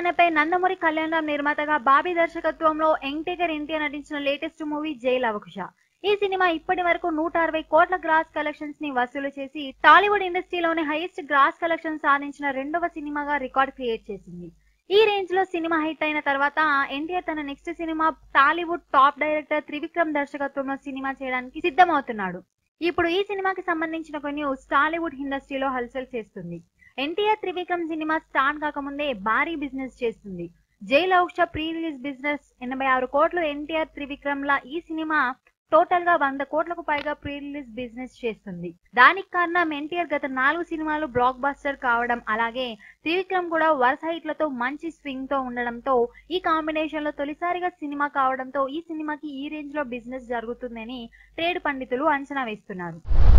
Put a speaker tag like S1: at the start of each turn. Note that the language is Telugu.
S1: బ్యానర్ పై నందమూరి కళ్యాణ్ రామ్ నిర్మాతగా బాబీ దర్శకత్వంలో యంగ్టేకర్ ఎన్టీఆర్ నటించిన లేటెస్ట్ మూవీ జైల్ అవకుశ ఈ సినిమా ఇప్పటి వరకు నూట అరవై కోట్ల గ్రాస్ కలెక్షన్స్ ని వసూలు చేసి టాలీవుడ్ ఇండస్ట్రీలోనే హైయెస్ట్ గ్రాస్ కలెక్షన్ సాధించిన రెండవ సినిమాగా రికార్డ్ క్రియేట్ చేసింది ఈ రేంజ్ లో సినిమా హిట్ అయిన తర్వాత ఎన్టీఆర్ తన నెక్స్ట్ సినిమా టాలీవుడ్ టాప్ డైరెక్టర్ త్రివిక్రమ్ దర్శకత్వంలో సినిమా చేయడానికి సిద్ధమవుతున్నాడు ఇప్పుడు ఈ సినిమాకి సంబంధించిన కొన్ని న్యూస్ టాలీవుడ్ ఇండస్ట్రీలో హల్చల్ చేస్తుంది ఎన్టీఆర్ త్రివిక్రమ్ సినిమా స్టార్ట్ కాకముందే భారీ బిజినెస్ చేస్తుంది జైల్ ఔష ప్రీ రిలీజ్ బిజినెస్ ఎనభై ఆరు కోట్లు ఎన్టీఆర్ త్రివిక్రమ్ లా ఈ సినిమా టోటల్ గా వంద కోట్లకు పైగా ప్రీ రిలీజ్ బిజినెస్ చేస్తుంది దానికి కారణం ఎన్టీఆర్ గత నాలుగు సినిమాలు బ్లాక్ బస్టర్ కావడం అలాగే త్రివిక్రమ్ కూడా వరుస హిట్లతో మంచి స్వింగ్ తో ఉండడంతో ఈ కాంబినేషన్ లో తొలిసారిగా సినిమా కావడంతో ఈ సినిమాకి ఈ రేంజ్ లో బిజినెస్ జరుగుతుందని ట్రేడ్ పండితులు అంచనా వేస్తున్నారు